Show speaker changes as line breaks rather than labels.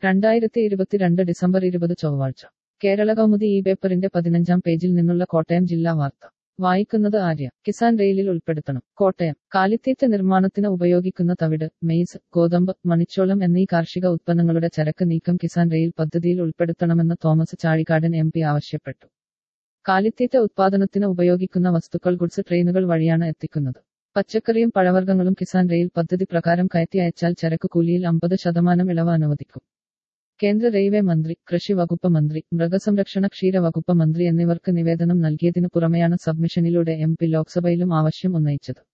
രണ്ടായിരത്തി ഇരുപത്തിരണ്ട് ഡിസംബർ ഇരുപത് ചൊവ്വാഴ്ച കേരള കൗമുദി ഈ പേപ്പറിന്റെ പതിനഞ്ചാം പേജിൽ നിന്നുള്ള കോട്ടയം ജില്ലാ വാർത്ത വായിക്കുന്നത് ആര്യ കിസാൻ റെയിലിൽ ഉൾപ്പെടുത്തണം കോട്ടയം കാലിത്തീറ്റ നിർമ്മാണത്തിന് ഉപയോഗിക്കുന്ന തവിട് മെയ്സ് ഗോതമ്പ് മണിച്ചോളം എന്നീ കാർഷിക ഉത്പന്നങ്ങളുടെ ചരക്ക് നീക്കം കിസാൻ റെയിൽ പദ്ധതിയിൽ ഉൾപ്പെടുത്തണമെന്ന് തോമസ് ചാഴിക്കാടൻ എം പി ആവശ്യപ്പെട്ടു കാലിത്തീറ്റ ഉത്പാദനത്തിന് ഉപയോഗിക്കുന്ന വസ്തുക്കൾ ഗുഡ്സ് ട്രെയിനുകൾ വഴിയാണ് എത്തിക്കുന്നത് പച്ചക്കറിയും പഴവർഗ്ഗങ്ങളും കിസാൻ റെയിൽ പദ്ധതി പ്രകാരം കയറ്റി അയച്ചാൽ ചരക്ക് കൂലിയിൽ അമ്പത് ശതമാനം ഇളവ് അനുവദിക്കും കേന്ദ്ര റെയിൽവേ മന്ത്രി കൃഷി വകുപ്പ് മന്ത്രി മൃഗസംരക്ഷണ ക്ഷീര വകുപ്പ് മന്ത്രി എന്നിവർക്ക് നിവേദനം നൽകിയതിനു പുറമെയാണ് സബ്മിഷനിലൂടെ എം പി ലോക്സഭയിലും ആവശ്യം ഉന്നയിച്ചത്